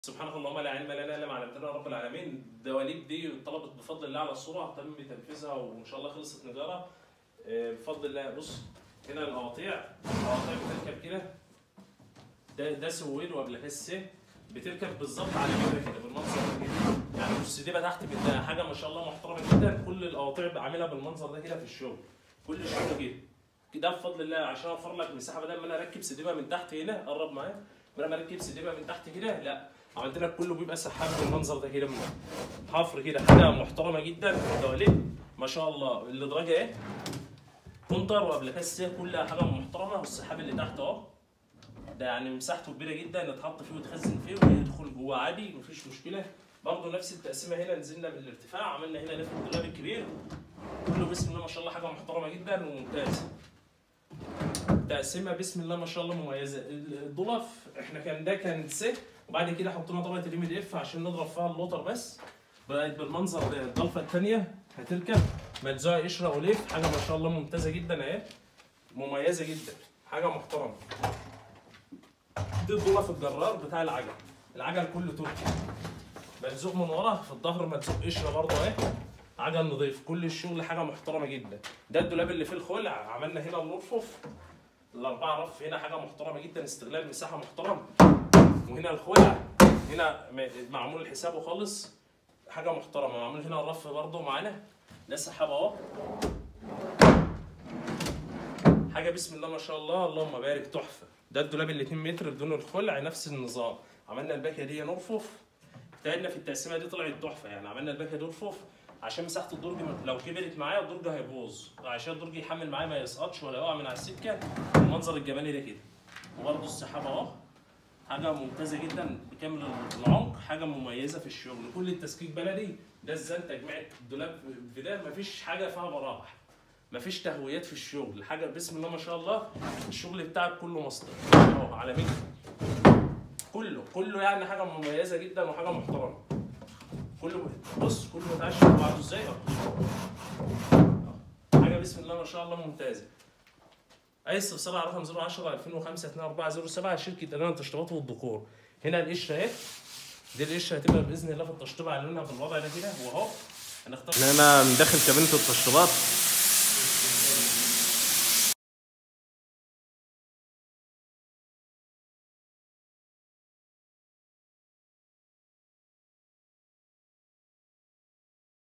سبحانك اللهم لا علم لنا الا ما علمتنا يا رب العالمين الدواليب دي طلبت بفضل الله على الصوره تم تنفيذها وان شاء الله خلصت نجاره آه، بفضل الله بص هنا القواطيع القواطيع بتركب كده ده ده سويد وابلكاس بتركب بالظبط على كده كده بالمنظر ده كده يعني مش سديبه تحت من حاجه ما شاء الله محترمه جدا كل القواطيع عاملها بالمنظر ده كده في الشغل كل الشغل كده كده بفضل الله عشان اوفر لك مساحه بدل ما انا اركب سديبه من تحت هنا قرب معايا بدل ما اركب سديبه من تحت كده لا عملت لك كله بيبقى سحاب بالمنظر ده كده من حفر كده حاجه محترمه جدا دواليب ما شاء الله الادراج ايه كونتر وابلكاس كلها حاجه محترمه والسحاب اللي تحت اهو ده يعني مساحته كبيره جدا يتحط فيه ويتخزن فيه ويدخل جوه عادي مفيش مشكله برضه نفس التقسيمه هنا نزلنا بالارتفاع عملنا هنا نفس الدولاب الكبير كله بسم الله ما شاء الله حاجه محترمه جدا وممتازه تقسيمه بسم الله ما شاء الله مميزه الضلف احنا كان ده كان سه وبعد كده حطينا طبقه الام دي اف عشان نضرب فيها اللوتر بس بقت بالمنظر ده الضلفه الثانيه هتركب ملزوقه قشره وليف حاجه ما شاء الله ممتازه جدا اهي مميزه جدا حاجه محترمه دي الضلف الجرار بتاع العجل العجل كله تركي ملزوق من ورا في الظهر ملزوق قشره برضه اهي عجل نظيف كل الشغل حاجه محترمه جدا ده الدولاب اللي فيه الخلع عملنا هنا الرفوف الاربعه رف هنا حاجه محترمه جدا استغلال مساحه محترم وهنا الخلع هنا م- معمول حسابه خالص حاجه محترمه معمول هنا الرف برضه معانا ده سحاب اهو حاجه بسم الله ما شاء الله اللهم بارك تحفه ده الدولاب ال 2 متر بدون الخلع نفس النظام عملنا الباكيه دي نرفف اجتهدنا في التقسيمه دي طلعت تحفه يعني عملنا الباكيه دي رفوف عشان مساحه الدرج لو كبرت معايا الدرج هيبوظ عشان الدرج يحمل معايا ما يسقطش ولا يقع من على السكه المنظر الجمالي ده كده وبرده السحاب اهو حاجه ممتازه جدا بكامل العمق حاجه مميزه في الشغل كل التسكيك بلدي ده ازاي تجميع الدولاب في ده مفيش حاجه فيها براح مفيش تهويات في الشغل حاجه بسم الله ما شاء الله الشغل بتاعك كله مصدر اهو على مكتب كله كله يعني حاجه مميزه جدا وحاجه محترمه كله بص كله متعشر بعضه ازاي اهو حاجه بسم الله ما شاء الله ممتازه اي استفسار على رقم 010 2005 2407 شركه اعلان التشطيبات والديكور هنا القشره اهي دي القشره هتبقى باذن الله في التشطيب على لونها بالوضع ده كده واهو هنختار هنا من داخل كابينه التشطيبات